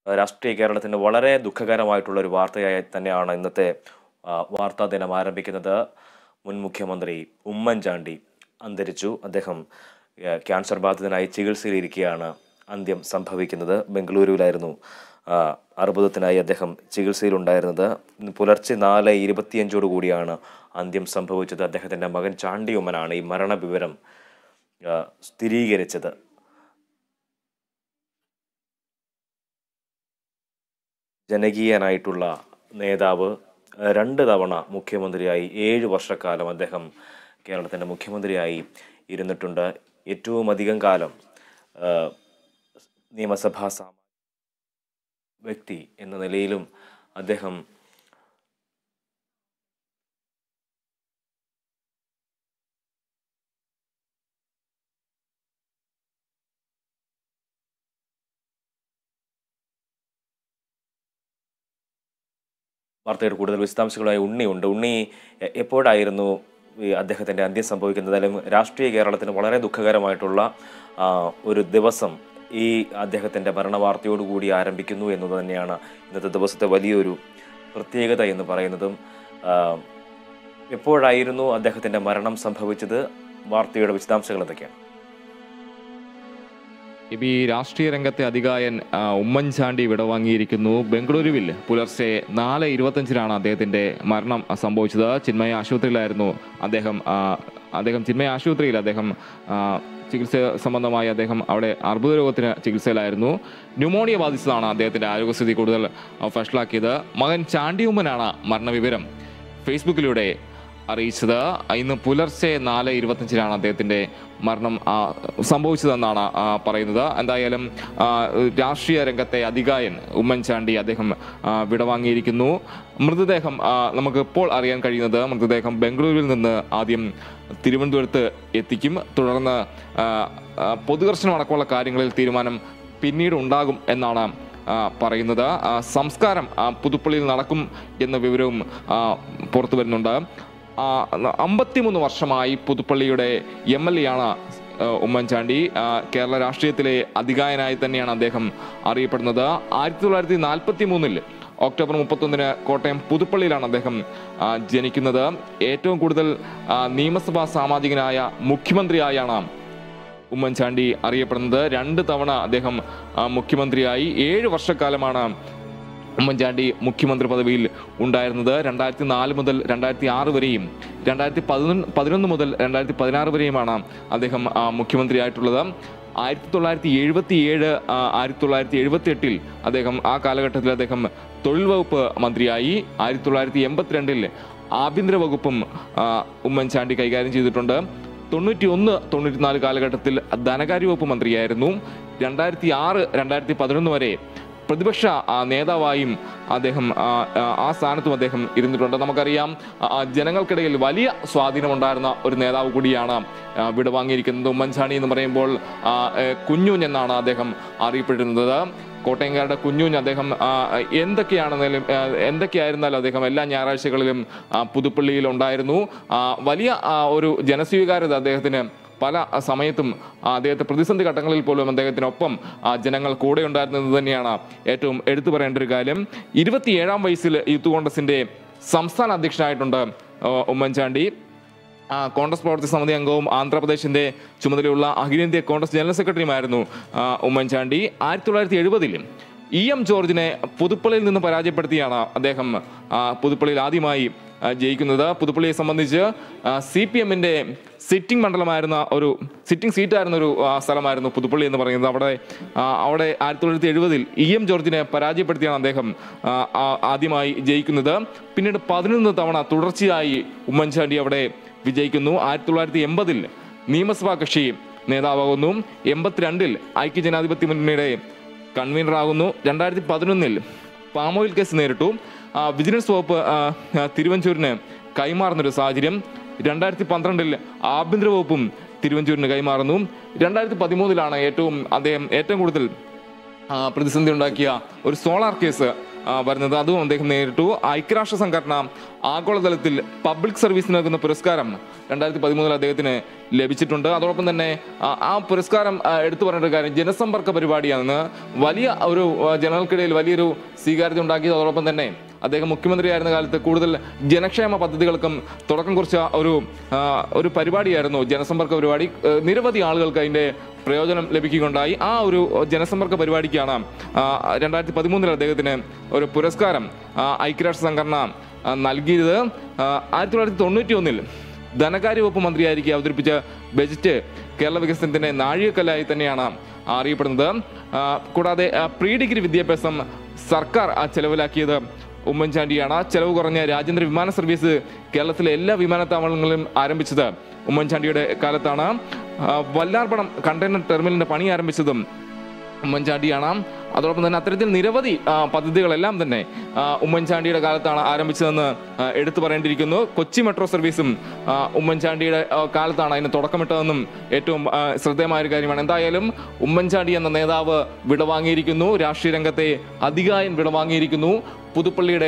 രാഷ്ട്രീയ കേരളത്തിന് വളരെ ദുഃഖകരമായിട്ടുള്ള ഒരു വാർത്തയായി തന്നെയാണ് ഇന്നത്തെ ആ, വാർത്താ ദിനം ആരംഭിക്കുന്നത് മുൻ മുഖ്യമന്ത്രി ഉമ്മൻചാണ്ടി അന്തരിച്ചു അദ്ദേഹം ആ, ക്യാൻസർ ബാധിതനായി ചികിത്സയിലിരിക്കെയാണ് അന്ത്യം സംഭവിക്കുന്നത് ബംഗളൂരുവിലായിരുന്നു ആ, അർബുദത്തിനായി അദ്ദേഹം ചികിത്സയിലുണ്ടായിരുന്നത് ഇന്ന് പുലർച്ചെ നാല് ഇരുപത്തിയഞ്ചോടു കൂടിയാണ് അന്ത്യം സംഭവിച്ചത് അദ്ദേഹത്തിൻ്റെ മകൻ ചാണ്ടി ഉമ്മനാണ് ഈ മരണവിവരം ആ, സ്ഥിരീകരിച്ചത് ജനകീയനായിട്ടുള്ള നേതാവ് ഏഹ്, രണ്ട് തവണ മുഖ്യമന്ത്രിയായി ഏഴ് വർഷക്കാലം അദ്ദേഹം കേരളത്തിൻ്റെ മുഖ്യമന്ത്രിയായി ഇരുന്നിട്ടുണ്ട് ഏറ്റവും അധികം കാലം ഏഹ്, നിയമസഭാ സാമാ വ്യക്തി എന്ന നിലയിലും അദ്ദേഹം വാർത്തയുടെ കൂടുതൽ വിശദാംശങ്ങളുമായി ഉണ്ണിയുണ്ട് ഉണ്ണി എ- എപ്പോഴായിരുന്നു ഈ അദ്ദേഹത്തിൻ്റെ അന്ത്യം സംഭവിക്കുന്നത് അല്ലെങ്കിൽ രാഷ്ട്രീയ കേരളത്തിന് വളരെ ദുഃഖകരമായിട്ടുള്ള ആ, ഒരു ദിവസം ഈ അദ്ദേഹത്തിൻ്റെ മരണവാർത്തയോടുകൂടി ആരംഭിക്കുന്നു എന്നത് തന്നെയാണ് ഇന്നത്തെ ദിവസത്തെ വലിയൊരു പ്രത്യേകത എന്ന് പറയുന്നതും ആ, എപ്പോഴായിരുന്നു അദ്ദേഹത്തിൻ്റെ മരണം സംഭവിച്ചത് വാർത്തയുടെ വിശദാംശങ്ങൾ എന്തൊക്കെയാണ് ഇപ്പൊ ഈ രാഷ്ട്രീയ രംഗത്തെ അധികായൻ ആ, ഉമ്മൻചാണ്ടി വിടവാങ്ങിയിരിക്കുന്നു ബംഗളൂരുവിൽ പുലർച്ചെ നാല് ഇരുപത്തഞ്ചിനാണ് അദ്ദേഹത്തിന്റെ മരണം സംഭവിച്ചത് ചിന്മയ ആശുപത്രിയിലായിരുന്നു അദ്ദേഹം ആ, അദ്ദേഹം ചിന്മയ ആശുപത്രിയിൽ അദ്ദേഹം ആ, ചികിത്സ സംബന്ധമായി അദ്ദേഹം അവിടെ അർബുദ രോഗത്തിന് ചികിത്സയിലായിരുന്നു ന്യൂമോണിയ ബാധിച്ചതാണ് അദ്ദേഹത്തിന്റെ ആരോഗ്യസ്ഥിതി കൂടുതൽ ആ, വഷളാക്കിയത് മകൻ ചാണ്ടി ഉമ്മനാണ് മരണവിവരം ഫേസ്ബുക്കിലൂടെ അറിയിച്ചത് ഇന്ന് പുലർച്ചെ നാല് ഇരുപത്തഞ്ചിനാണ് അദ്ദേഹത്തിന്റെ മരണം ആ, സംഭവിച്ചതെന്നാണ് ആ, പറയുന്നത് എന്തായാലും ആ, രാഷ്ട്രീയ രംഗത്തെ അധികായൻ ഉമ്മൻചാണ്ടി അദ്ദേഹം ആ, വിടവാങ്ങിയിരിക്കുന്നു മൃതദേഹം ആ, നമുക്ക് ഇപ്പോൾ അറിയാൻ കഴിയുന്നത് മൃതദേഹം ബംഗളൂരുവിൽ നിന്ന് ആദ്യം തിരുവനന്തപുരത്ത് എത്തിക്കും തുടർന്ന് ആ, ആ, പൊതുദർശനം അടക്കമുള്ള കാര്യങ്ങളിൽ തീരുമാനം പിന്നീട് ഉണ്ടാകും എന്നാണ് ആ, പറയുന്നത് ആ, സംസ്കാരം ആ, പുതുപ്പള്ളിയിൽ നടക്കും എന്ന വിവരവും ആ, പുറത്തു വരുന്നുണ്ട് അമ്പത്തിമൂന്ന് വർഷമായി പുതുപ്പള്ളിയുടെ എം എൽ എ ആണ് ആ, ഉമ്മൻചാണ്ടി ആ, കേരള രാഷ്ട്രീയത്തിലെ അധികായനായി തന്നെയാണ് അദ്ദേഹം അറിയപ്പെടുന്നത് ആയിരത്തി തൊള്ളായിരത്തി നാൽപ്പത്തി മൂന്നിൽ ഒക്ടോബർ മുപ്പത്തൊന്നിന് കോട്ടയം പുതുപ്പള്ളിയിലാണ് അദ്ദേഹം ആ, ജനിക്കുന്നത് ഏറ്റവും കൂടുതൽ ആ, നിയമസഭാ സാമാജികനായ മുഖ്യമന്ത്രിയായാണ് ഉമ്മൻചാണ്ടി അറിയപ്പെടുന്നത് രണ്ട് തവണ അദ്ദേഹം ആ, മുഖ്യമന്ത്രിയായി ഏഴ് വർഷക്കാലമാണ് ഉമ്മൻചാണ്ടി മുഖ്യമന്ത്രി പദവിയിൽ ഉണ്ടായിരുന്നത് രണ്ടായിരത്തി നാല് മുതൽ രണ്ടായിരത്തി ആറ് വരെയും രണ്ടായിരത്തി പതിനൊന്ന് പതിനൊന്ന് മുതൽ രണ്ടായിരത്തി പതിനാറ് വരെയുമാണ് അദ്ദേഹം ആ, മുഖ്യമന്ത്രിയായിട്ടുള്ളത് ആയിരത്തി തൊള്ളായിരത്തി എഴുപത്തി ഏഴ് ആയിരത്തി തൊള്ളായിരത്തി എഴുപത്തി എട്ടിൽ അദ്ദേഹം ആ കാലഘട്ടത്തിൽ അദ്ദേഹം തൊഴിൽ വകുപ്പ് മന്ത്രിയായി ആയിരത്തി തൊള്ളായിരത്തി എൺപത്തിരണ്ടിൽ ആഭ്യന്തര വകുപ്പും ആ, ഉമ്മൻചാണ്ടി കൈകാര്യം ചെയ്തിട്ടുണ്ട് തൊണ്ണൂറ്റി ഒന്ന് തൊണ്ണൂറ്റിനാല് കാലഘട്ടത്തിൽ ധനകാര്യ വകുപ്പ് മന്ത്രിയായിരുന്നു രണ്ടായിരത്തി ആറ് രണ്ടായിരത്തി പതിനൊന്ന് വരെ പ്രതിപക്ഷ ആ, നേതാവായും അദ്ദേഹം ആ, ആ, ആ സ്ഥാനത്തും അദ്ദേഹം ഇരുന്നിട്ടുണ്ട് നമുക്കറിയാം ആ, ആ, ജനങ്ങൾക്കിടയിൽ വലിയ സ്വാധീനമുണ്ടായിരുന്ന ഒരു നേതാവ് കൂടിയാണ് ആ, വിടവാങ്ങിയിരിക്കുന്നത് ഉമ്മൻചാണ്ടി എന്ന് പറയുമ്പോൾ ആ, ഏ, കുഞ്ഞുഞ്ഞ് എന്നാണ് അദ്ദേഹം അറിയപ്പെട്ടിരുന്നത് കോട്ടയംകാരുടെ കുഞ്ഞുഞ്ഞ് അദ്ദേഹം ആ, എന്തൊക്കെയാണെന്നാലും ആ, എന്തൊക്കെയായിരുന്നാലും അദ്ദേഹം എല്ലാ ഞായറാഴ്ചകളിലും ആ, പുതുപ്പള്ളിയിൽ ഉണ്ടായിരുന്നു ആ, വലിയ ആ, ഒരു ജനസ്വീകാര്യത അദ്ദേഹത്തിന് പല സമയത്തും ആ, അദ്ദേഹത്തെ പ്രതിസന്ധി ഘട്ടങ്ങളിൽ പോലും അദ്ദേഹത്തിനൊപ്പം ആ, ജനങ്ങൾ കൂടെ ഉണ്ടായിരുന്നത് തന്നെയാണ് ഏറ്റവും എടുത്തു പറയേണ്ട ഒരു കാര്യം ഇരുപത്തിയേഴാം വയസ്സിൽ യൂത്ത് കോൺഗ്രസിന്റെ സംസ്ഥാന അധ്യക്ഷനായിട്ടുണ്ട് ആ, ഉമ്മൻചാണ്ടി ആ, കോൺഗ്രസ് പ്രവർത്തക സമിതി അംഗവും ആന്ധ്രാപ്രദേശിന്റെ ചുമതലയുള്ള അഖിലേന്ത്യാ കോൺഗ്രസ് ജനറൽ സെക്രട്ടറിയുമായിരുന്നു ആ, ഉമ്മൻചാണ്ടി ആയിരത്തി തൊള്ളായിരത്തി എഴുപതിൽ ഇ എം ജോർജിനെ പുതുപ്പള്ളിയിൽ നിന്ന് പരാജയപ്പെടുത്തിയാണ് അദ്ദേഹം ആ, പുതുപ്പള്ളിയിൽ ആദ്യമായി ആ, ജയിക്കുന്നത് പുതുപ്പള്ളിയെ സംബന്ധിച്ച് സി പി എമ്മിന്റെ സിറ്റിംഗ് മണ്ഡലമായിരുന്ന ഒരു സിറ്റിംഗ് സീറ്റായിരുന്ന ഒരു ആ, സ്ഥലമായിരുന്നു പുതുപ്പള്ളി എന്ന് പറയുന്നത് അവിടെ ആ, അവിടെ ആയിരത്തി തൊള്ളായിരത്തി എഴുപതിൽ ഇ എം ജോർജിനെ പരാജയപ്പെടുത്തിയാണ് അദ്ദേഹം ആ, ആ, ആദ്യമായി ജയിക്കുന്നത് പിന്നീട് പതിനൊന്ന് തവണ തുടർച്ചയായി ഉമ്മൻചാണ്ടി അവിടെ വിജയിക്കുന്നു ആയിരത്തി തൊള്ളായിരത്തി എൺപതിൽ നിയമസഭാ കക്ഷി നേതാവാകുന്നു എൺപത്തിരണ്ടിൽ ഐക്യജനാധിപത്യ മുന്നണിയുടെ കൺവീനറാകുന്നു രണ്ടായിരത്തി പതിനൊന്നിൽ പാമോയിൽ കേസ് നേരിട്ടു ആ, വിജിലൻസ് വകുപ്പ് ആ, ആ, തിരുവഞ്ചൂരിന് കൈമാറുന്നൊരു സാഹചര്യം രണ്ടായിരത്തി പന്ത്രണ്ടിൽ ആഭ്യന്തര വകുപ്പും തിരുവഞ്ചൂരിന് കൈമാറുന്നു രണ്ടായിരത്തി പതിമൂന്നിലാണ് ഏറ്റവും അദ്ദേഹം ഏറ്റവും കൂടുതൽ ആ, പ്രതിസന്ധി ഉണ്ടാക്കിയ ഒരു സോളാർ കേസ് ആ, വരുന്നത് അതും അദ്ദേഹം നേരിട്ടു ഐക്യരാഷ്ട്ര സംഘടന ആഗോളതലത്തിൽ പബ്ലിക് സർവീസിന് നൽകുന്ന പുരസ്കാരം രണ്ടായിരത്തി പതിമൂന്നിൽ അദ്ദേഹത്തിന് ലഭിച്ചിട്ടുണ്ട് അതോടൊപ്പം തന്നെ ആ, ആ പുരസ്കാരം ആ, എടുത്തു പറയേണ്ട ഒരു കാര്യം ജനസമ്പർക്ക പരിപാടിയാണ് വലിയ ഒരു ആ, ജനങ്ങൾക്കിടയിൽ വലിയൊരു സ്വീകാര്യത ഉണ്ടാക്കിയത് അതോടൊപ്പം തന്നെ അദ്ദേഹം മുഖ്യമന്ത്രിയായിരുന്ന കാലത്ത് കൂടുതൽ ജനക്ഷേമ പദ്ധതികൾക്കും തുടക്കം കുറിച്ച ഒരു ആ, ഒരു പരിപാടിയായിരുന്നു ജനസമ്പർക്ക പരിപാടി ആ, നിരവധി ആളുകൾക്ക് അതിന്റെ പ്രയോജനം ലഭിക്കുകയുണ്ടായി ആ ഒരു ജനസമ്പർക്ക പരിപാടിക്കാണ് ആ, രണ്ടായിരത്തി പതിമൂന്നിൽ അദ്ദേഹത്തിന് ഒരു പുരസ്കാരം ആ, ഐക്യരാഷ്ട്ര സംഘടന ആ, നൽകിയത് ആ, ആയിരത്തി തൊള്ളായിരത്തി തൊണ്ണൂറ്റി ഒന്നിൽ ധനകാര്യ വകുപ്പ് മന്ത്രിയായിരിക്കെ അവതരിപ്പിച്ച ബജറ്റ് കേരള വികസനത്തിന്റെ നാഴികക്കല്ലായി തന്നെയാണ് അറിയപ്പെടുന്നത് ആ, കൂടാതെ ആ, പ്രീ ഡിഗ്രി വിദ്യാഭ്യാസം സർക്കാർ ആ, ചെലവിലാക്കിയത് ഉമ്മൻചാണ്ടിയാണ് ചെലവ് കുറഞ്ഞ രാജ്യാന്തര വിമാന സർവീസ് കേരളത്തിലെ എല്ലാ വിമാനത്താവളങ്ങളിലും ആരംഭിച്ചത് ഉമ്മൻചാണ്ടിയുടെ കാലത്താണ് ആ, വല്ലാർപടം കണ്ടെയ്നർ ടെർമിനലിന്റെ പണി ആരംഭിച്ചതും ഉമ്മൻചാണ്ടിയാണ് അതോടൊപ്പം തന്നെ അത്തരത്തിൽ നിരവധി ആ, പദ്ധതികളെല്ലാം തന്നെ ആ, ഉമ്മൻചാണ്ടിയുടെ കാലത്താണ് ആരംഭിച്ചതെന്ന് ആ, എടുത്തു പറയേണ്ടിയിരിക്കുന്നു കൊച്ചി മെട്രോ സർവീസും ആ, ഉമ്മൻചാണ്ടിയുടെ ആ, കാലത്താണ് അതിന് തുടക്കമിട്ടതെന്നും ഏറ്റവും ആ, ശ്രദ്ധേയമായ ഒരു കാര്യമാണ് എന്തായാലും ഉമ്മൻചാണ്ടി എന്ന നേതാവ് വിടവാങ്ങിയിരിക്കുന്നു രാഷ്ട്രീയ രംഗത്തെ അധികായൻ വിടവാങ്ങിയിരിക്കുന്നു പുതുപ്പള്ളിയുടെ